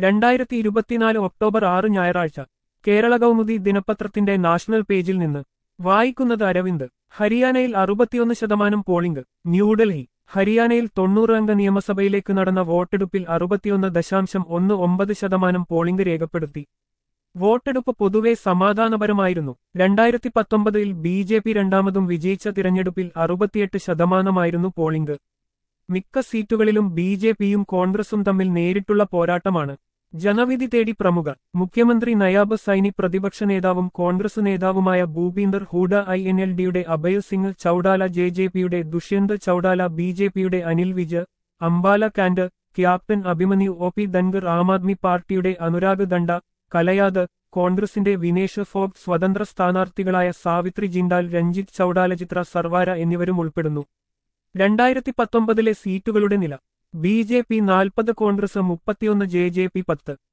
രണ്ടായിരത്തി ഇരുപത്തിനാല് ഒക്ടോബർ ആറ് ഞായറാഴ്ച കേരള കൗമുദി ദിനപത്രത്തിന്റെ നാഷണൽ പേജിൽ നിന്ന് വായിക്കുന്നത് അരവിന്ദ് ഹരിയാനയിൽ അറുപത്തിയൊന്ന് ശതമാനം പോളിംഗ് ന്യൂഡൽഹി ഹരിയാനയിൽ തൊണ്ണൂറ് അംഗ നിയമസഭയിലേക്ക് നടന്ന വോട്ടെടുപ്പിൽ അറുപത്തിയൊന്ന് ദശാംശം ഒന്ന് ഒമ്പത് ശതമാനം പോളിംഗ് രേഖപ്പെടുത്തി വോട്ടെടുപ്പ് പൊതുവെ സമാധാനപരമായിരുന്നു രണ്ടായിരത്തി പത്തൊമ്പതിൽ ബി ജെ പി രണ്ടാമതും വിജയിച്ച തിരഞ്ഞെടുപ്പിൽ അറുപത്തിയെട്ട് ശതമാനമായിരുന്നു പോളിംഗ് മിക്ക സീറ്റുകളിലും ബി ജെ പിയും കോൺഗ്രസും തമ്മിൽ നേരിട്ടുള്ള പോരാട്ടമാണ് ജനവിധി തേടി പ്രമുഖർ മുഖ്യമന്ത്രി നയാബ് സൈനി പ്രതിപക്ഷ നേതാവും കോൺഗ്രസ് നേതാവുമായ Bhupinder Hooda I N L ഡിയുടെ അഭയ് സിംഗ് ചൌഡാല ജെ ജെ പിയുടെ ദുഷ്യന്ത് ചൌഡാല ബി ജെ പിയുടെ Anil Vij Ambala Cantt captain Abhimanyu O P Dhankar Aam Aadmi പാർട്ടിയുടെ അനുരാഗ് ദണ്ഡ കലയാദ് കോൺഗ്രസിന്റെ വിനേഷ് ഫോഗ് സ്വതന്ത്ര സ്ഥാനാർത്ഥികളായ സാവിത്രി ജിൻഡാൽ രഞ്ജിത്ത് ചൌഡാല ചിത്ര സർവാര എന്നിവരും ഉൾപ്പെടുന്നു രണ്ടായിരത്തി പത്തൊമ്പതിലെ സീറ്റുകളുടെ നില ബി ജെ പി നാൽപ്പത് കോൺഗ്രസ് മുപ്പത്തിയൊന്ന് ജെ ജെ പി പത്ത്